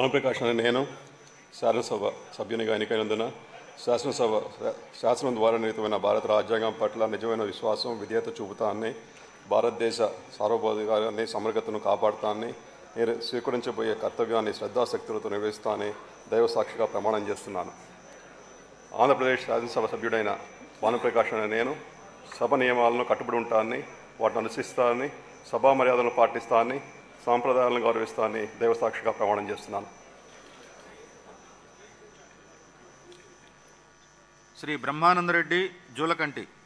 భానుప్రకాష్ అనే నేను శాసనసభ సభ్యునిగా ఎన్నికైనందున శాసనసభ శాసనం ద్వారా నిర్మితమైన భారత రాజ్యాంగం పట్ల నిజమైన విశ్వాసం విధేయత చూపుతానని భారతదేశ సార్వభౌమికాన్ని సమగ్రతను కాపాడుతానని నేను స్వీకరించబోయే కర్తవ్యాన్ని శ్రద్ధాశక్తులతో నిర్వహిస్తానని దైవ సాక్షిగా ప్రమాణం చేస్తున్నాను ఆంధ్రప్రదేశ్ శాసనసభ సభ్యుడైన భానుప్రకాష్ అనే నేను సభ నియమాలను కట్టుబడి ఉంటానని వాటిని అనుసరిస్తానని సభా మర్యాదలను పాటిస్తానని సాంప్రదాయాలను గౌరవిస్తానని దైవసాక్షిగా ప్రమాణం చేస్తున్నాను శ్రీ బ్రహ్మానందరెడ్డి జూలకంటి